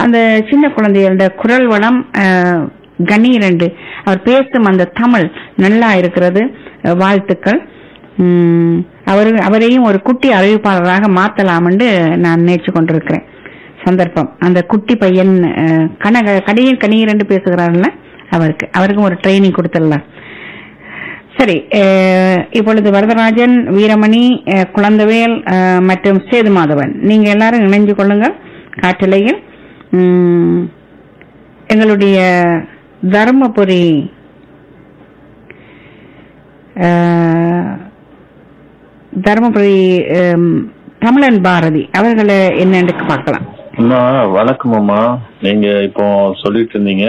அந்த சின்ன குழந்தைகளோட குரல் வளம் அஹ், கணீரண்டு அவர் பேசும் அந்த தமிழ் நல்லா இருக்கிறது அஹ், வாழ்த்துக்கள் உம், அவர் அவரையும் ஒரு குட்டி அறிவிப்பாளராக மாத்தலாம் என்று நான் நினைச்சு கொண்டிருக்கிறேன் சந்தர்ப்பம் அந்த குட்டி பையன் அஹ், கனக கடையில் கணீர் என்று பேசுகிறார்ல அவருக்கு அவருக்கும் ஒரு ட்ரைனிங் கொடுத்துடலாம் சரி அஹ், இப்பொழுது வரதராஜன் வீரமணி அஹ், குழந்தவேல் அஹ், மற்றும் சேது மாதவன் நீங்க எல்லாரும் இணைஞ்சு கொள்ளுங்கள் காற்றலையில் உம், எங்களுடைய தர்மபுரி அஹ், தர்மபுரி அம், தமிழன் பாரதி அவர்களை என்னன்னு பார்க்கலாம் அம்மா வணக்கம் அம்மா நீங்க இப்போ சொல்லிட்டு இருந்தீங்க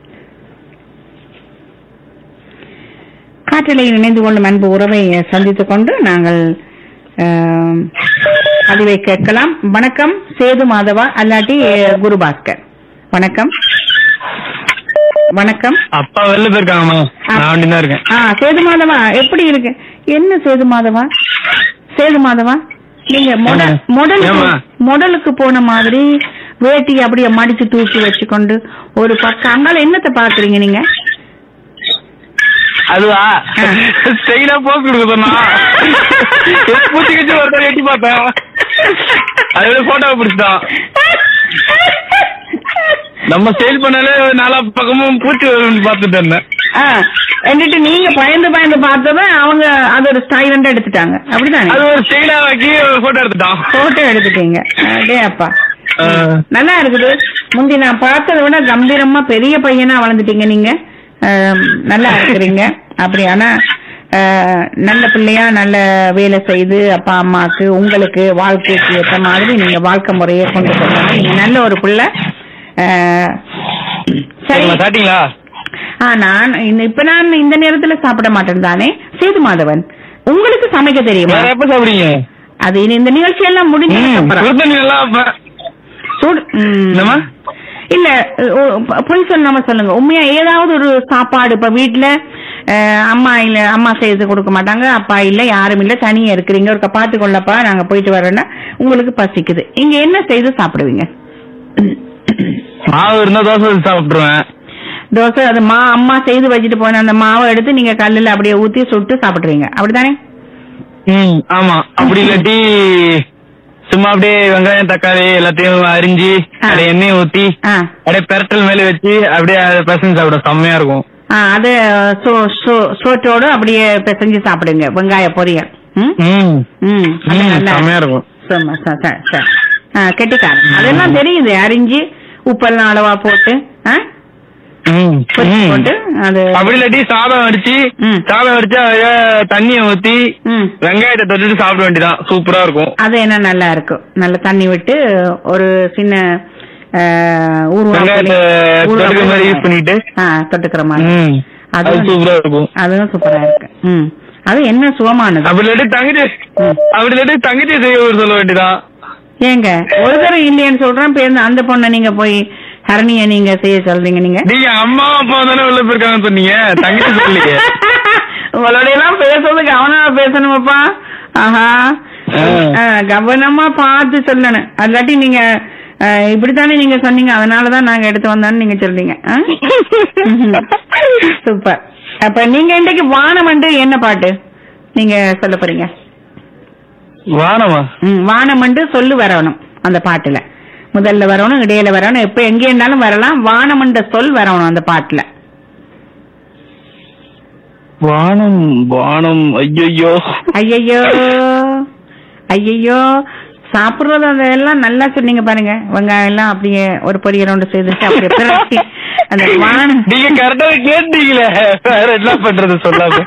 காற்றலையில் இணைந்து கொள்ளும் அன்பு உறவை சந்தித்துக் கொண்டு நாங்கள் ஆம், பதிவை கேட்கலாம் வணக்கம் சேது மாதவா அல்லாட்டி அஹ், குருபாஸ்கர் வணக்கம் வணக்கம் அப்பா வெளில போயிருக்காங்கம்மா நான் வண்டி தான் இருக்கேன் ஆ சேது மாதவா எப்படி இருக்கு என்ன சேது மாதவா சேது மாதவா நீங்க மொட- ஏம்மா? மொடலுக்கு ஏம்மா? மொடலுக்கு போன மாதிரி வேட்டி அப்படியே மடிச்சு தூக்கி வச்சுக்கொண்டு ஒரு பக்கம் அங்கால என்னத்தை பாக்குறீங்க நீங்க அதுவா ஆ. ஸ்டைலா போஸ் கொடுக்க சொன்னா பூச்சி கட்சி ஒருத்தர் எட்டி பார்த்தேன் அதோட போட்டோ பிடிச்சிட்டான் நம்ம சேல் பண்ணாலே நாலா பக்கமும் பூச்சி வரும்னு பார்த்துட்டு இருந்தேன் ஆ, എന്നിട്ട് நீங்க பயந்து பயந்து பார்த்தத அவங்க அது ஒரு ஸ்டைல் எடுத்துட்டாங்க அப்படிதானே அது ஒரு ஸ்டைலா ஆக்கி போட்டோ எடுத்துட்டான் போட்டோ எடுத்துட்டீங்க அடே அப்பா ஆ. நல்லா இருக்குது முந்தி நான் பார்த்ததை விட கம்பீரமா பெரிய பையனா வளர்ந்துட்டீங்க நீங்க ஆம், நல்லா இருக்கிறீங்க அப்படி ஆனா ஆ, நல்ல பிள்ளையா நல்ல வேலை செய்து அப்பா அம்மாக்கு உங்களுக்கு வாழ்க்கைக்கு ஏற்ற மாதிரி நீங்க வாழ்க்கை முறையை கொண்டு போகணும் நீங்க நல்ல ஒரு பிள்ளை ஆ, சரி சரிம்மா, சாப்பிட்டீங்களா ஆ நான் இந்த- இப்ப நான் இந்த நேரத்துல சாப்பிட மாட்டேன் தானே சேது மாதவன் உங்களுக்கு சமைக்க தெரியுமா வேற எப்ப சாப்பிடுறீங்க அது இனி இந்த நிகழ்ச்சி எல்லாம் முடிஞ்சதுக்கு அப்புறம் சுடுதண்ணி எல்லாம் அப்ப சூடு- ம். என்னம்மா? இல்ல ஓ, ப- பொய் சொல்லாம சொல்லுங்க உண்மையா ஏதாவது ஒரு சாப்பாடு இப்ப வீட்டுல அஹ், அம்மா இல்ல அம்மா செய்து கொடுக்க மாட்டாங்க அப்பா இல்ல யாரும் இல்ல தனியா இருக்கிறீங்க ஒரு பாத்து கொள்ளப்பா நாங்க போயிட்டு வரோம்னா உங்களுக்கு பசிக்குது இங்க என்ன செய்து சாப்பிடுவீங்க மாவு இருந்தா தோசை ஊத்தி சாப்பிட்டுருவேன் தோசை அது மா அம்மா செய்து வச்சுட்டு போன அந்த மாவை எடுத்து நீங்க கல்லுல அப்படியே ஊத்தி சுட்டு சாப்பிடுறீங்க அப்படித்தானே ம் ஆமா அப்படி இல்லாட்டி சும்மா அப்படியே வெங்காயம் தக்காளி எல்லாத்தையும் அரிஞ்சு ஆ. அப்படியே எண்ணெய் ஊத்தி ஆ அப்படியே பெரட்டல் மேல வச்சு அப்படியே அதை பசங்க சாப்பிட செம்மையா இருக்கும் ஆ, அது சோ- சோ- சோற்றோடு அப்படியே பிசைஞ்சு சாப்பிடுங்க வெங்காய பொரியல் ம் ம் ம் அது ம், நல்லா செம்மையா இருக்கும் சும்மா ச- ச- ச. ஆ, கெட்டிக்காரன் அதெல்லாம் தெரியுது அரிஞ்சு உப்பெல்லாம் அளவா போட்டு ஆ? ம், பொரிச்சு ம். போட்டு அது அப்படி இல்லாட்டி சாதம் வடிச்சு ம். சாதம் வடிச்சு அதில தண்ணிய ஊத்தி ம் வெங்காயத்தை தொட்டுட்டு சாப்பிட வேண்டியதான் சூப்பரா இருக்கும் அது என்ன நல்லா இருக்கும் நல்ல தண்ணி விட்டு ஒரு சின்ன ஆ, ஊறுகாய் வெங்காயத்தை பொடி- ஊறுகாய் தொட்டுக்கிற மாதிரி பொடி- யூஸ் பண்ணிட்டு ஆ தொட்டுக்கிற மாதிரி ம். அது அதுவும் சூப்பரா இருக்கும் அதுவும் சூப்பரா இருக்கு ம் அது என்ன சுகமானது அப்படி இல்லாட்டி தங்கச்சி ம். அப்படி இல்லாட்டி தங்கச்சி செய்ய ஒரு சொல்ல வேண்டியதான் ஏங்க ஒரு தடவை இல்லையன்னு சொல்றேன் பேருந்து அந்த பொண்ணை நீங்க போய் ஹரணிய நீங்க செய்ய சொல்றீங்க நீங்க நீங்க அம்மா அப்பா தானே உள்ள போயிருக்காங்கன்னு சொன்னீங்க தங்கச்சி சொல்லலையே உங்களோட எல்லாம் பேசுறது கவனமா பேசணுமாப்பா ஆஹா ஆ. ஆ, கவனமா பார்த்து சொல்லணும் அல்லாட்டி நீங்க ஆ, இப்படித்தானே நீங்க சொன்னீங்க அதனாலதான் நாங்க எடுத்து வந்தோம்னு நீங்க சொல்றீங்க ஆ? ம்ஹும். சூப்பர் அப்ப நீங்க இன்றைக்கு வானமண்டு என்ன பாட்டு நீங்க சொல்ல போறீங்க வானமா ம், வானமண்டு சொல்லு வரணும் அந்த பாட்டுல முதல்ல வரணும் இடையில வரணும் எப்ப எங்க இருந்தாலும் வரலாம் வானமண்ட சொல் வரணும் அந்த பாட்டுல வானம் வானம் ஐயோ ஐயையோ ஐயையோ சாப்பிடுறது அதெல்லாம் நல்லா சொன்னீங்க பாருங்க வெங்காயம் எல்லாம் அப்படியே ஒரு பொரியல் ஒன்று செய்துட்டு அப்படியே பிரட்டி அந்த வானம் நீங்க கரெக்டா கேட்டீங்களே வேற என்ன பண்றது சொல்லாம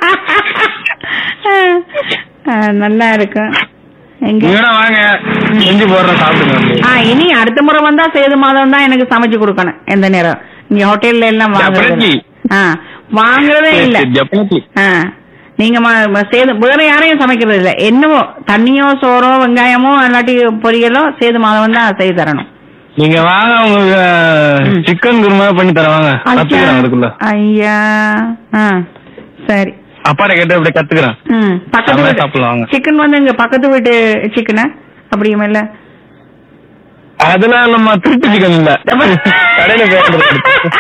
ஆ, நல்லா இருக்கும் எங்க நீங்க வேணா வாங்க செஞ்சு போடுறேன் சாப்பிடுங்க வந்து. ஆ இனி அடுத்த முறை வந்தா சேது மாதம் தான் எனக்கு சமைச்சு கொடுக்கணும் எந்த நேரம் இங்க ஹோட்டல்ல எல்லாம் வாங்குறது Definitely. ஆ வாங்குறதே இல்ல சரி, definitely. ஆ நீங்க ம- ம- சேது வேற யாரையும் சமைக்கிறது இல்ல என்னவோ தண்ணியோ சோறோ வெங்காயமோ இல்லாட்டி பொரியலோ சேது மாதம் தான் செய்து தரணும் நீங்க வாங்க உங்களுக்கு ம். சிக்கன் குருமா பண்ணி தரேன் வாங்க கத்துக்கிறேன் அதுக்குள்ள ஐயா ஆ சரி அப்பாட்ட கேட்டு அப்படியே கத்துக்கிறேன் ம் பக்கத்து செம்மையா வீட்டு சாப்பிடலாம் வாங்க. சிக்கன் வந்து இங்க பக்கத்து வீட்டு சிக்கனா அப்படியும் இல்ல அதெல்லாம் இல்லம்மா திருட்டு சிக்கன் இல்ல கடையில பேசுறது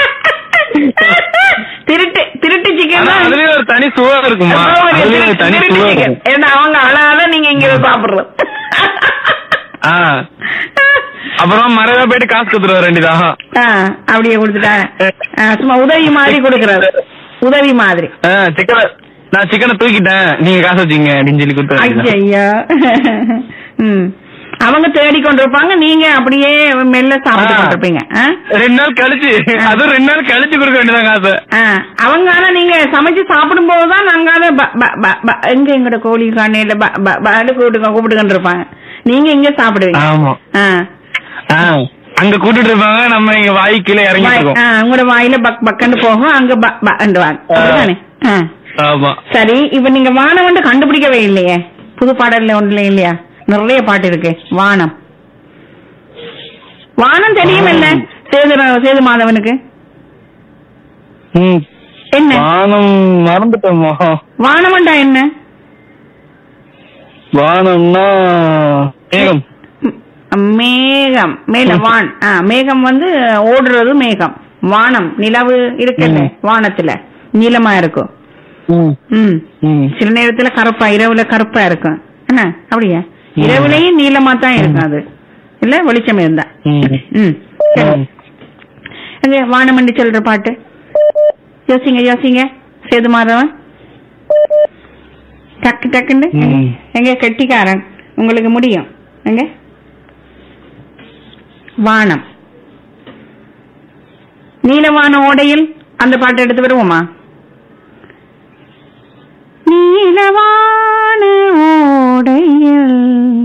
திருட்டு திருட்டு சிக்கன் ஆனா தான் அதுலயும் ஒரு தனி சுவை இருக்குமா அதுலயும் ஒரு தனி திருட்டு சுவை chicken. இருக்கும் ஏன்னா அவங்க அழாத நீங்க இங்க சாப்பிடுறோம் ஆ அப்புறம் மறைவா போயிட்டு காசு கொடுத்துருவா ரெண்டுதான் ஆ, அப்படியே கொடுத்துட்டாங்க ஆ, சும்மா உதவி மாதிரி கொடுக்கறது உதவி மாதிரி சிக்கனை நான் சிக்கனை தூக்கிட்டேன் நீங்க காசு வச்சுங்க அப்படின்னு சொல்லி கொடுத்து வேண்டியதுதான். ஐயா ம் அவங்க தேடி கொண்டிருப்பாங்க நீங்க அப்படியே மெல்ல சாப்பிட்டு ஆ. கொண்டிருப்பீங்க ஆ? ரெண்டு நாள் கழிச்சு அதுவும் ரெண்டு நாள் கழிச்சு கொடுக்க வேண்டியதான் காசு ஆ, அவங்க ஆனா நீங்க சமைச்சு சாப்பிடும் போதுதான் நாங்க ப- ப- ப- ப- எங்க எங்கட கோழி காணையில கூப்பிட்டு கூப்பிட்டு இருப்பாங்க நீங்க இங்க சாப்பிடுவீங்க ஆமா ஆ. ஆ, அங்க கூட்டிட்டு இருப்பாங்க நம்ம இங்க வாய் கீழே இறங்கிட்டு வாய்- இருக்கோம் ஆ, உங்களோட வாயில பக் பக்கன்னு போகும் அங்க ப- ப- வாங்க ஆ. அப்படிதானே? ஆ. ஆமா சரி இப்ப நீங்க வானம் வந்து கண்டுபிடிக்கவே இல்லையே புது பாடல்ல ஒண்ணுல இல்லையா நிறைய பாட்டு இருக்கு வானம் வானம் தெரியும் இல்ல சேது சேது மாதவனுக்கு ம் என்ன வானம் மறந்துட்டோமா வானம்டா என்ன வானம்னா மேகம் ம், மேகம் மேல வான் ஆ, மேகம் வந்து ஓடுறது மேகம் வானம் நிலவு இருக்குல்ல ம். வானத்துல நீளமா இருக்கும் ம் ம் ம் சில நேரத்துல கருப்பா இரவுல கருப்பா இருக்கும் என்ன அப்படியா இரவுலயும் நீளமா தான் இருக்கும் அது இல்ல வெளிச்சம் இருந்தா ம் ம் சரி. ம். எங்க வானமண்டி சொல்ற பாட்டு யோசிங்க யோசிங்க சேது மாதவன் டக்கு டக்குன்னு ம். எங்க கெட்டிக்காரன் உங்களுக்கு முடியும் எங்க வானம் நீலவான ஓடையில் அந்த பாட்டு எடுத்து வருவோமா நீலவான ஓடையில்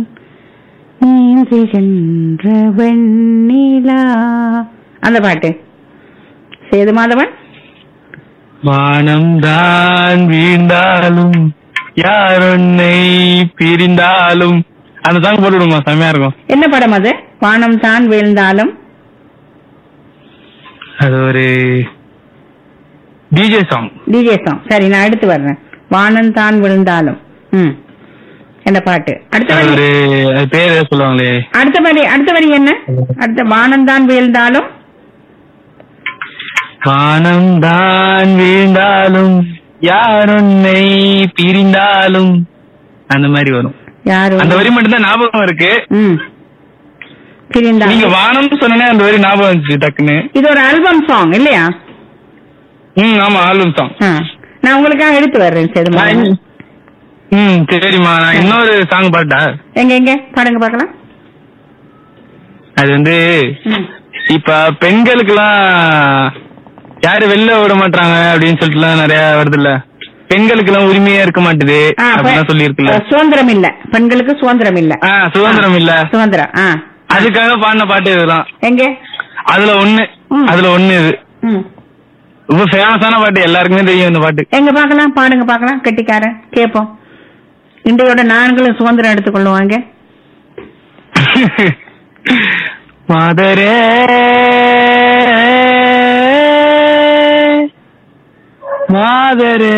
நீந்துகின்ற வெண்ணிலா அந்த பாட்டு சேது மாதவன் வானம் தான் வீழ்ந்தாலும் யார் உன்னை பிரிந்தாலும் அந்த சாங் போட்டு விடுமா செம்மையா இருக்கும் என்ன படம் அது வானம் தான் வீழ்ந்தாலும் அது ஒரு டிஜே சாங் டிஜே சாங் சரி நான் எடுத்து வர்றேன் வானம் தான் விழுந்தாலும் ம் என்ன பாட்டு அடுத்த அது வரி ஒரு அது பேர் ஏதோ சொல்லுவாங்களே அடுத்த வரி அடுத்த வரி என்ன அடுத்த வானம் தான் வீழ்ந்தாலும் வானம் தான் வீழ்ந்தாலும் யார் உன்னை பிரிந்தாலும் அந்த மாதிரி வரும் யாரு அந்த வரி மட்டும் தான் ஞாபகம் இருக்கு ம் நீங்க பிரிந்தாலும் வானம் சொன்னே அந்த வரி ஞாபகம் இருந்துச்சு டக்குன்னு இது ஒரு ஆல்பம் சாங் இல்லையா ம் ஆமா ஆல்பம் சாங் ஆ. நான் உங்களுக்காக எடுத்து வர்றேன் சேது மாதவன் ம் சரிம்மா நான் இன்னொரு சாங் பாட்டா எங்க எங்க பாடுங்க பார்க்கலாம் அது வந்து ம். இப்ப பெண்களுக்கெல்லாம் யாரு வெளில விட மாட்டாங்க அப்படின்னு சொல்லிட்டுலாம் நிறைய வருதுல்ல பெண்களுக்கு எல்லாம் உரிமையா இருக்க மாட்டுது ஆ, பெ- அப்படிலாம் சொல்லி இருக்குல்ல சுதந்திரம் இல்ல பெண்களுக்கு சுதந்திரம் இல்ல ஆ சுதந்திரம் இல்ல சுதந்திரம் ஆ அதுக்காக பாடின பாட்டு இதுதான் எங்க அதுல ஒண்ணு ம். அதுல ஒண்ணு இது ம். ரொம்ப ஃபேமஸான பாட்டு எல்லாருக்குமே தெரியும் இந்த பாட்டு எங்க பார்க்கலாம் பாடுங்க பார்க்கலாம் கெட்டிக்காரன் கேப்போம் இன்றையோட நான்களும் சுதந்திரம் எடுத்துக்கொள்ளுவாங்க மாதரே மாதரே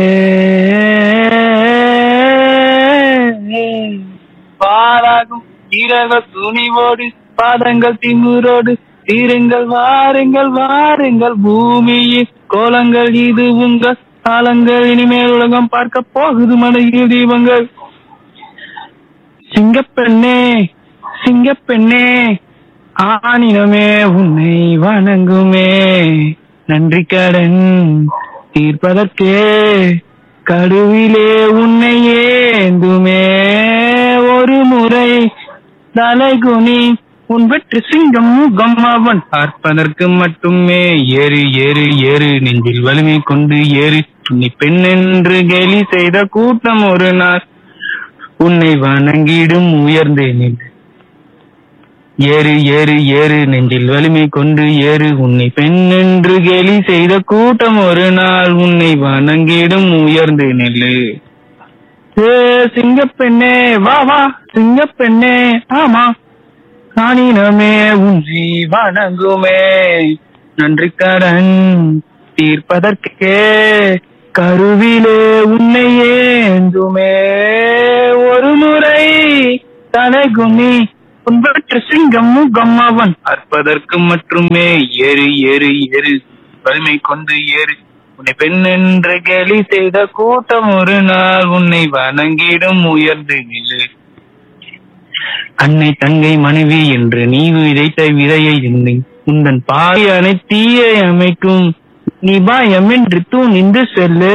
பாராகும் இரக துணிவோடு பாதங்கள் திமுரோடு தீருங்கள் வாருங்கள் வாருங்கள் பூமியின் கோலங்கள் இது உங்கள் காலங்கள் இனிமேல் உலகம் பார்க்க போகுது மலையில் தீபங்கள் சிங்கப்பெண்ணே சிங்கப்பெண்ணே ஆனினமே உன்னை வணங்குமே நன்றி கடன் தீர்ப்பதற்கே கடுவிலே உன்னை ஏந்துமே ஒரு முறை தலைகுனி உன் வெற்றி சிங்கம் முகம் அவன் பார்ப்பதற்கு மட்டுமே ஏறு ஏறு ஏறு நெஞ்சில் வலிமை கொண்டு ஏறு நீ பெண் என்று கேலி செய்த கூட்டம் ஒரு நாள் உன்னை வணங்கிடும் உயர்ந்தேன் என்று. ஏறு ஏறு ஏறு நெஞ்சில் வலிமை கொண்டு ஏறு உன்னை பெண் என்று கேலி செய்த கூட்டம் ஒரு நாள் உன்னை வணங்கிடும் உயர்ந்து நெல்லு ஏ சிங்கப்பெண்ணே வா வா சிங்கப்பெண்ணே ஆமா காணினமே உன்னை வணங்குமே நன்றி கடன் தீர்ப்பதற்கே கருவிலே உன்னை ஏந்துமே ஒரு முறை தலைகுனி உன்பற்ற சிங்கம் முகம் அவன் பார்ப்பதற்கு மட்டுமே ஏறு ஏறு ஏறு வலிமை கொண்டு ஏறு உன்னை பெண் என்ற கேலி செய்த கூட்டம் ஒரு நாள் உன்னை வணங்கிடும் உயர்ந்து நில்லு அன்னை தங்கை மனைவி என்று நீ விதைத்த விதையை எண்ணி உந்தன் பாய் அனைத்தீயை அமைக்கும் நீ பயமின்றி தூணிந்து செல்லு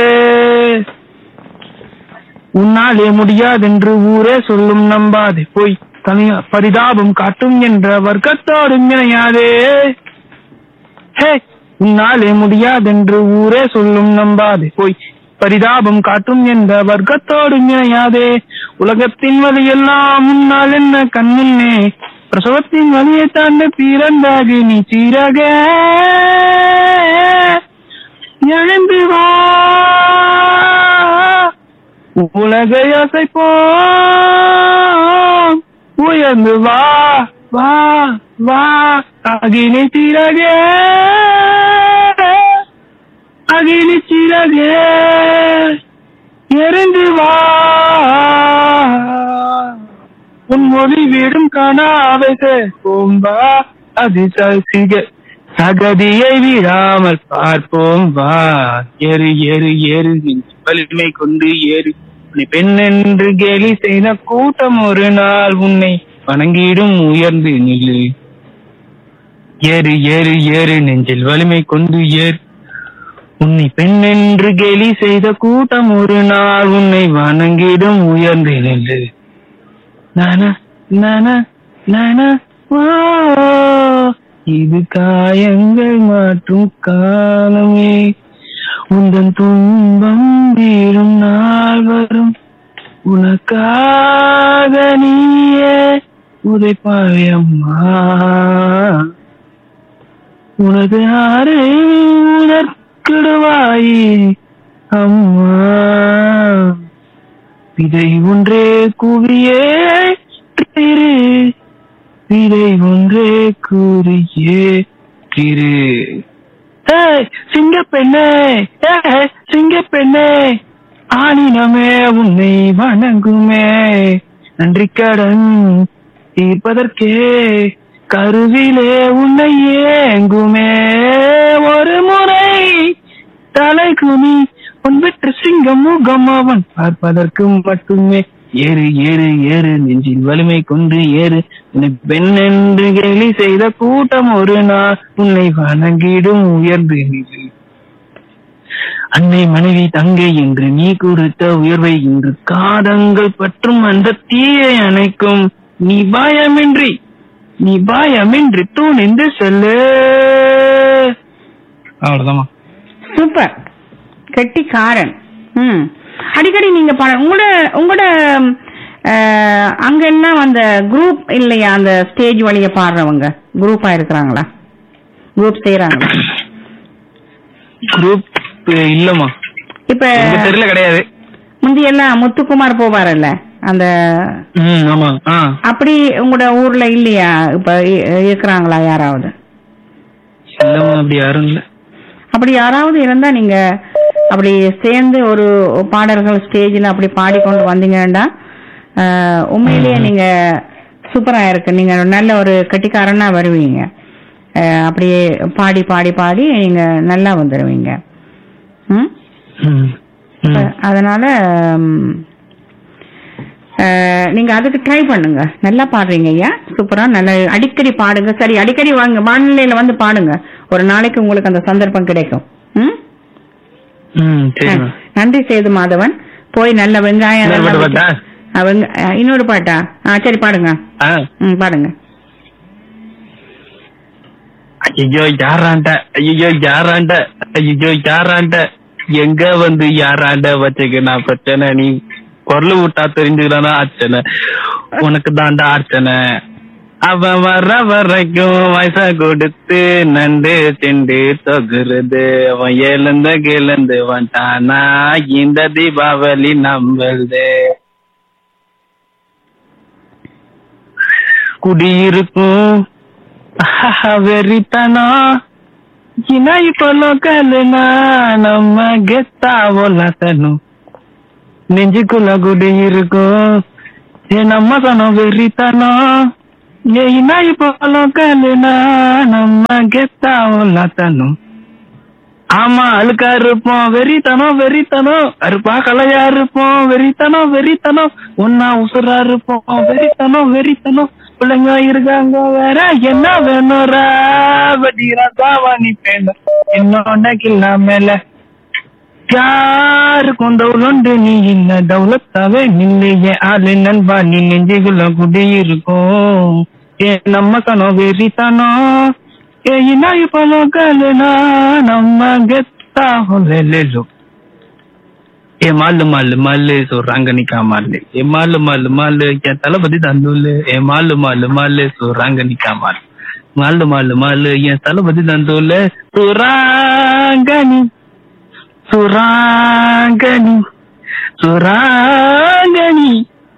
உன்னாலே முடியாதென்று ஊரே சொல்லும் நம்பாதே போய் தனியா பரிதாபம் காட்டும் என்ற வர்க்கத்தோடு இணையாதே ஹே உன்னாலே முடியாதென்று ஊரே சொல்லும் நம்பாதே போய் பரிதாபம் காட்டும் என்ற வர்க்கத்தோடு இணையாதே உலகத்தின் வழியெல்லாம் முன்னால் என்ன கண்முன்னே பிரசவத்தின் வழியை தாண்ட பிறந்தாகி நீ சீரக எழுந்து வா உலகை அசைப்போம் உயர்ந்து வா வா வா அகிலி சிறகே அகிலி சிறகே எரிந்து வா உன் மொழி வீடும் காணாவை போம்பா அதிசய சகதியை விடாமல் பார்ப்போம் வா ஏறு ஏறு ஏறு நெஞ்சு வலிமை கொண்டு ஏறு உன்னை பெண் என்று கேலி செய்த கூட்டம் ஒரு நாள் உன்னை வணங்கிடும் உயர்ந்து நில்லு ஏறு ஏறு ஏறு நெஞ்சில் வலிமை கொண்டு ஏறு உன்னை பெண் என்று கேலி செய்த கூட்டம் ஒரு நாள் உன்னை வணங்கிடும் உயர்ந்து நில்லு நானா நானா நானா வா இது காயங்கள் மாற்றும் காலமே உந்தன் துன்பம் வீழும் நாள் வரும் உனக்காக நீயே உதைப்பாயம்மா உனது ஆறு உணர்க்கிடுவாயே அம்மா விதை ஒன்றே குவியே திரு விதை ஒன்றே கூறியே திரு ஏய் சிங்கப்பெண்ணே ஏய் சிங்கப்பெண்ணே ஆனினமே உன்னை வணங்குமே நன்றி கடன் தீர்ப்பதற்கே கருவிலே உன்னை ஏங்குமே ஒரு முறை தலை குனி உன் பெற்ற சிங்கம் முகம் அவன் பார்ப்பதற்கு மட்டுமே ஏறு ஏறு ஏறு நெஞ்சில் வலிமை கொண்டு ஏறு உன்னை பெண் என்று கேலி செய்த கூட்டம் ஒரு நாள் உன்னை வணங்கிடும் உயர்ந்து நின்று அன்னை மனைவி தங்கை என்று நீ கொடுத்த உயர்வை இன்று காதங்கள் பற்றும் அந்த தீயை அணைக்கும் நீ பயமின்றி நீ பயமின்றி தூணிந்து செல்லு அவ்வளவுதாம்மா சூப்பர் கெட்டிக்காரன் ம் அடிக்கடி நீங்க பாட உங்களோட உங்களோட அஹ், அங்க என்ன அந்த குரூப் இல்லையா அந்த ஸ்டேஜ் வழிய பாடுறவங்க குரூப்பா இருக்கிறாங்களா குரூப் செய்யறாங்களா குரூப் இல்லம்மா இப்ப எங்க தெருல கிடையாது முந்தியெல்லாம் முத்துக்குமார் போவாரல்ல அந்த ம் ஆமா ஆ அப்படி உங்களோட ஊர்ல இல்லையா இப்ப இ- இருக்கிறாங்களா யாராவது இல்லம்மா அப்படி யாரும் இல்ல அப்படி யாராவது இருந்தா நீங்க அப்படி சேர்ந்து ஒரு பாடல்கள் ஸ்டேஜ்ல அப்படி பாடிக்கொண்டு வந்தீங்கன்னா ஆஹ், உண்மையிலேயே நீங்க சூப்பரா இருக்கு நீங்க நல்ல ஒரு கட்டிக்காரனா வருவீங்க ஆஹ், அப்படியே பாடி பாடி பாடி நீங்க நல்லா வந்துருவீங்க ம்? ம். ம். அதனால ம், ஆஹ், நீங்க அதுக்கு ட்ரை பண்ணுங்க நல்லா பாடுறீங்க ஐயா சூப்பரா நல்லா அடிக்கடி பாடுங்க சரி அடிக்கடி வாங்க வானிலையில வந்து பாடுங்க ஒரு நாளைக்கு உங்களுக்கு அந்த சந்தர்ப்பம் கிடைக்கும் ம் ம் சரிம்மா நன்றி சேது மாதவன் போய் நல்ல வெங்காயம் இன்னொரு நல்லா பாட்டு வெட்டி- பாட்டா? ஆ, வெங்க- ஆ, இன்னொரு பாட்டா ஆ சரி பாடுங்க ஆ ம் பாடுங்க ஐயோ யாராண்ட ஐயோ யாராண்ட ஐயோ யாராண்ட எங்க வந்து யாராண்ட வச்சுக்க நான் பிரச்சனை நீ குரல் விட்டா தெரிஞ்சுக்கலாம்னா அர்ச்சனை உனக்கு தாண்டா அர்ச்சனை அவன் வர்ற வரைக்கும் வயசா கொடுத்து நண்டு திண்டு தொகுறது அவன் எழுந்த கிழந்து வந்துட்டானா இந்த தீபாவளி நம்பல்து குடியிருக்கும் வெறித்தனா இணை கொலோக்கல்னா நம்ம கெத்தா ஒல்லாத்தனும் நெஞ்சுக்குள்ள குடி இருக்கும் ஏ நம்ம தனம் வெறித்தனம் ஏ இனாய் போலும் கல்லுனா நம்ம கெத்தாவும் தனம் ஆமா அழுக்கா இருப்போம் வெறித்தனம் வெறித்தனம் அருப்பா கலையா இருப்போம் வெறித்தனம் வெறித்தனம் ஒன்னா உசுரா இருப்போம் வெறித்தனம் வெறித்தனம் பிள்ளைங்க இருக்காங்க வேற என்ன வேணும்ரா வட்டிரா சாவாணி பேன என்னோட கில்லா மேல யாருக்கும் தௌலண்டு நீ இல்ல தௌலத்தாவே நில்லையே ஆளு நண்பா நீ நெஞ்சுக்குள்ள குடியிருக்கும் ஏ நம்ம கணம் வெறித்தனம் ஏ இனாய் பழம் கலுனா நம்ம கெத்தா ஹொலெலெலோ ஏ மாலு மாலு மாலு சொல்றாங்க நிக்கா மாலு ஏ மாலு மாலு மாலு என் தளபதி தந்தூலு ஏ மாலு மாலு மாலு சொல்றாங்க நிக்கா மாலு மாலு மாலு மாலு என் தளபதி தந்தூலு சுராங்கனி சுராங்கனி சுராங்கனி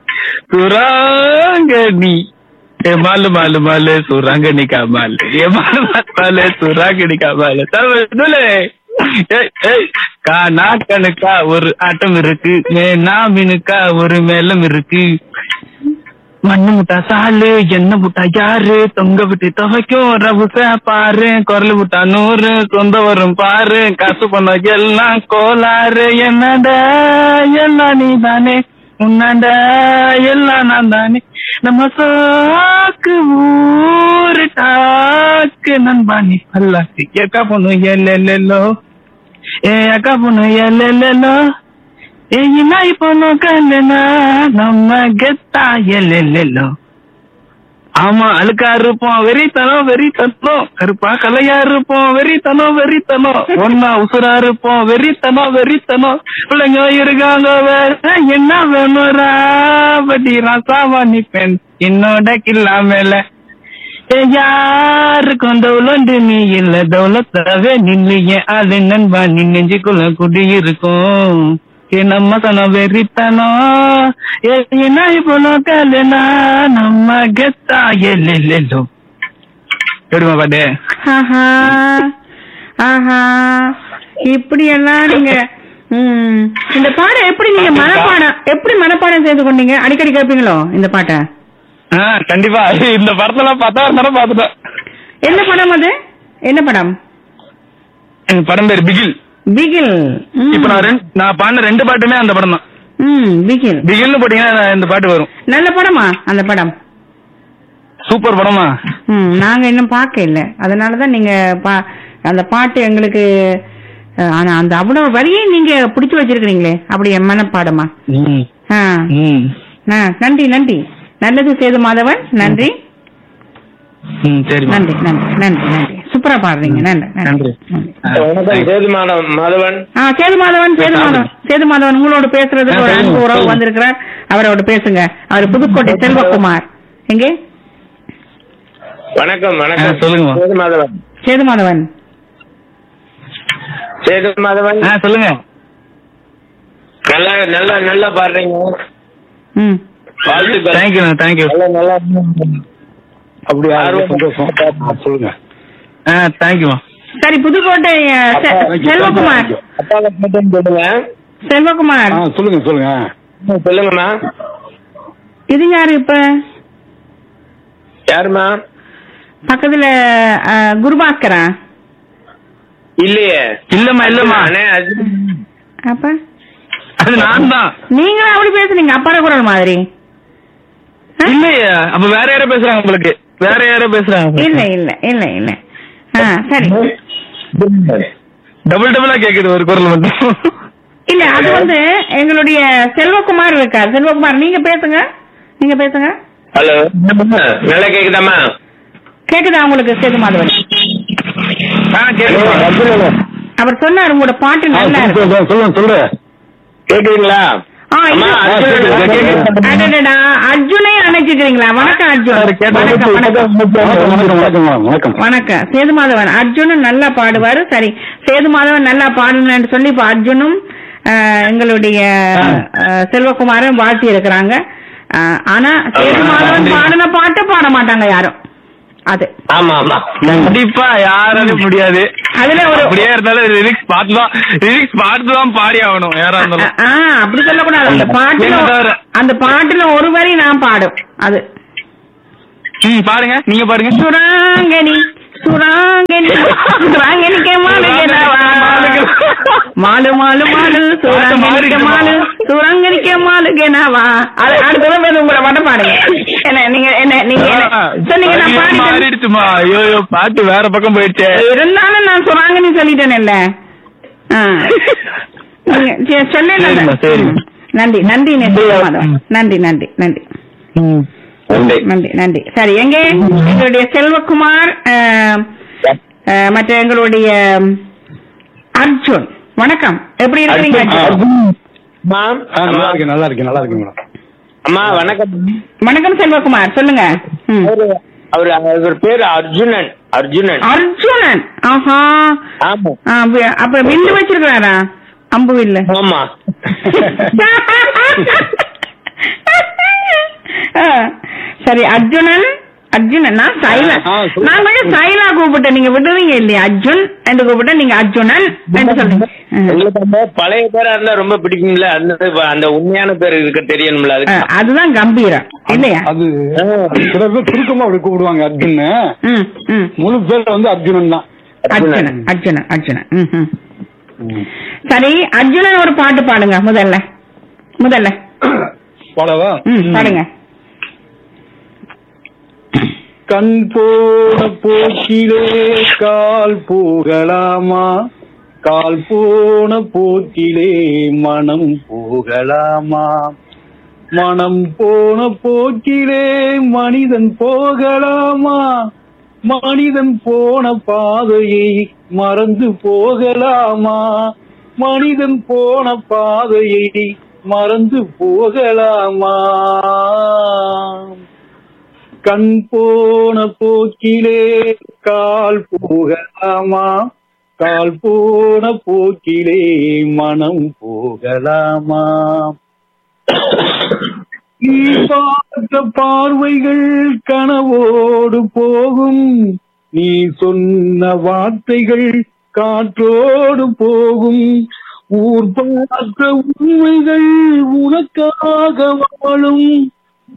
சுராங்கனி ஏ மாலு மாலு மாலு சுராங்கனி காமால் ஏ மாலு மாலு மாலு சுராங்கனி காமால் தவிர்த்துலே ஏய் ஏய் கானா கணுக்கா ஒரு ஆட்டம் இருக்கு மேனா மினுக்கா ஒரு மேலம் இருக்கு மண்ணு முட்டா சாலு என்ன முட்டா யாரு தொங்க விட்டு துவைக்கும் ரவுச பாரு குரல் விட்டா நூறு சொந்த வரும் பாரு காசு பண்ண எல்லாம் கோளாறு என்னட எல்லாம் நீ தானே உன்னாண்ட எல்லாம் நான் தானே நம்ம சாக்கு ஊரு டாக்கு நண்பா நீ பல்லாக்கு ஏக்கா பொண்ணு எல்லெல்லோ ஏ அக்கா பொண்ணு எல்லெல்லோ ஏ இனாய் பொண்ணு கல்லுனா நம்ம கெத்தா எல்லெல்லோ ஆமா அழுக்கா இருப்போம் வெறித்தனம் வெறித்தனம் கருப்பா கலையா இருப்போம் வெறித்தனம் வெறித்தனம் ஒன்னா உசுரா இருப்போம் வெறித்தனம் வெறித்தனம் பிள்ளைங்க இருக்காங்க வேற என்ன வேணும்ரா பட்டி ராசாவா நிப்பேன் என்னோட கில்லா மேல ஏ யாருக்கும் தௌலண்டு நீ இல்ல தௌலத்தாவே நில்லு ஏன் அது நண்பா நீ நெஞ்சுக்குள்ள குடியிருக்கும் ஏ நம்ம தனம் வெறித்தனம் ஏ என்ன இப்போ கல்லுனா நம்ம கெத்தா எல்லெல்லோ எடுமா பாட்டு ஆஹா ஆஹா இப்படி எல்லாம் நீங்க ம், இந்த பாடம் எப்படி நீங்க மனப்பாடம் எப்படி மனப்பாடம் செய்து கொண்டீங்க அடிக்கடி கேட்பீங்களோ இந்த பாட்டை ஆ கண்டிப்பா இந்த படத்தெல்லாம் பத்தாயிரம் தடவை பார்த்துட்டேன் என்ன படம் அது என்ன படம் எங்க படம் பேர் பிகில் பிகில் ம். இப்ப நான் ரெண்டு நான் பாடின ரெண்டு பாட்டுமே அந்த படம் தான் ம் பிகில் பிகில்னு போட்டீங்கன்னா இந்த பாட்டு வரும் நல்ல படமா அந்த படம் சூப்பர் படமா ம் நாங்க இன்னும் பார்க்க இல்ல அதனாலதான் நீங்க பா- அந்த பாட்டு எங்களுக்கு அஹ், ஆனா அந்த அவ்வளவு வரியை நீங்க பிடிச்சு வச்சிருக்கீங்களே அப்படி என் மனப்பாடமா ம் ஆ ம் ஆ, நன்றி நன்றி நல்லது சேது மாதவன் நன்றி ம் சரி நன்றி நன்றி நன்றி நன்றி சூப்பரா பாடுறீங்க நன்றி நன்றி. நன்றி வணக்கம் சேது மாதவன் மாதவன் ஆ சேது மாதவன் சேது மாதவன் சேது மாதவன் உங்களோட பேசுறதுக்கு ஒரு ஆ, அன்பு சொல்லுங்க, உறவு சொல்லுங்க. வந்திருக்கிறார் அவரோட பேசுங்க அவர் புதுக்கோட்டை செல்வகுமார் எங்கே வணக்கம் ஆ, வணக்கம் சொல்லுங்கம்மா. சேது மாதவன் சேது மாதவன் சேது மாதவன் ஆ சொல்லுங்க நல்லா நல்லா நல்லா பாடுறீங்க ம் வாழ்த்துக்கள் தேங்க்யூ தேங்க்யூ நல்லா நல்லா அப்படியா ஆர்வம். சந்தோஷம் சொல்லுங்க ஆ தேங்க்யூமா சரி புதுக்கோட்டை அஹ், செ- செல்வகுமார் அப்பாவை கேட்டேன்னு சொல்லுங்க செல்வகுமார் ஆ சொல்லுங்க சொல்லுங்க ம், சொல்லுங்கம்மா இது யாரு இப்ப யாருமா பக்கத்துல அஹ், குருபாஸ்கரா இல்லையே இல்லம்மா இல்லம்மா அண்ணே, அது- அப்ப அது நான் தான் நீங்களும் அப்படி பேசுனீங்க அப்பாட குரல் மாதிரி ஆ? இல்லையே அப்ப வேற யாரோ பேசுறாங்க உங்களுக்கு வேற யாரோ பேசுறாங்க இல்ல இல்ல இல்ல இல்ல ஆ சரி டபுள் டபுளா கேக்குது ஒரு குரல் மட்டும் இல்ல அது வந்து எங்களுடைய செல்வகுமார் இருக்கார் செல்வகுமார் நீங்க பேசுங்க நீங்க பேசுங்க ஹலோ நல்லா கேக்குதாம்மா கேக்குதா உங்களுக்கு சேது மாதவன் ஆ கேக்குது அவர் சொன்னார் உங்களோட பாட்டு நல்லா இருக்கு சொல்லுங்க சொல்லுங்க கேக்குதுங்களா ஆ, அம்மா, இது- அர்ஜுன் கேக்குது. அடடடா, அர்ஜுனை அணைச்சிக்கிறீங்களா வணக்கம் அர்ஜுன் வணக்கம் வணக்கம் வணக்கம் வணக்கம் வணக்கம் வணக்கம் சேது மாதவன் அர்ஜுனும் நல்லா பாடுவாரு சரி சேது மாதவன் நல்லா பாடணும்னு சொல்லி இப்ப அர்ஜுனும் அஹ், எங்களுடைய அஹ், செல்வகுமாரும் வாழ்த்தி இருக்கிறாங்க அஹ், ஆனா சேது மாதவன் பாடின பாட்டு பாட மாட்டாங்க யாரும் அது ஆமா ஆமா கண்டிப்பா யாராலும் முடியாது அதுல ஒரு அப்படியே இருந்தாலும் லிரிக்ஸ் பார்த்து தான் லிரிக்ஸ் பார்த்து தான் பாடி ஆகணும் யாரா இருந்தாலும் ஆ அப்படி சொல்லக்கூடாது அந்த பாட்டுல என்ன தவிர? அந்த பாட்டுல ஒரு வரி நான் பாடும் அது ம் பாருங்க நீங்க பாருங்க சுராங்கனி சுராங்கனி சுராங்கனிக்க மாலு கெனவா. மாலு மாலு மாலு சுராங்கனிக்க மாலு சுராங்கனிக்க மாலு கெனவா அது அடுத்த தடவை உங்களை மட்டும் பாடுங்க என்ன நீங்க என்ன நீங்க என்ன சொன்னீங்க நான் வரியே பாடிட்டேன் மாறிடுச்சுமா ஐயோ ஐயோ, பாட்டு வேற பக்கம் போயிடுச்சே இருந்தாலும் நான் சுராங்கனி சொல்லிட்டேன்ல ஆ. நீங்க சரி, சொல்லல சரிம்மா, சரிம்மா. நன்றி நன்றி நன்றி மாதவன். நன்றி நன்றி நன்றி நன்றி நன்றி நன்றி சரி எங்கே எங்களுடைய செல்வகுமார் அஹ், அஹ், மற்ற எங்களுடைய அர்ஜுன் வணக்கம் எப்படி இருக்கிறீங்க அர்ஜுன்? அம்மா ஆ, நல்லா இருக்கு நல்லா இருக்கு நல்லா இருக்கு மேடம் அம்மா வணக்கம் வணக்கம் செல்வகுமார் சொல்லுங்க ம். அவரு அவரு அவர் பேரு அர்ஜுனன் அர்ஜுனன் அர்ஜுனன் ஆஹா ஆமா ஆ, வி- அப்ப வில்லு வச்சிருக்கிறாரா அம்பு வில்லு ஆமா ஆ, சரி அர்ஜுனன் அர்ஜுனன் நான் சைலா ஆ, சொல்லு. நான் கொஞ்சம் சைலா கூப்பிட்டேன் நீங்க விடுவீங்க இல்லையா அர்ஜுன் என்று கூப்பிட்டேன் நீங்க அர்ஜுனன் என்று சொல்றீங்க ஆ. உங்களுக்கு அந்த பழைய பேரா இருந்தா ரொம்ப பிடிக்கும்ல அந்த அந்த உண்மையான பேர் இருக்க தெரியணும்ல ஆ, அதுக்கு அதுதான் கம்பீரம் இல்லையா அது ஆ. சில பேர் சுருக்கமா அப்படி கூப்பிடுவாங்க அர்ஜுன் ம் ம் முழு பேர் வந்து அர்ஜுனன் தான் அர்ஜுனன் அர்ஜுனன் அர்ஜுனன் ம் ம் சரி அர்ஜுனன் ஒரு பாட்டு பாடுங்க முதல்ல முதல்ல பாடவா ம் பாடுங்க கண் போன போக்கிலே கால் போகலாமா கால் போன போக்கிலே மனம் போகலாமா மனம் போன போக்கிலே மனிதன் போகலாமா மனிதன் போன பாதையை மறந்து போகலாமா மனிதன் போன பாதையை மறந்து போகலாமா கண் போன போக்கிலே கால் போகலாமா கால் போன போக்கிலே மனம் போகலாமா நீ பார்த்த பார்வைகள் கனவோடு போகும் நீ சொன்ன வார்த்தைகள் காற்றோடு போகும் ஊர் பார்த்த உண்மைகள் உனக்காக வாழும்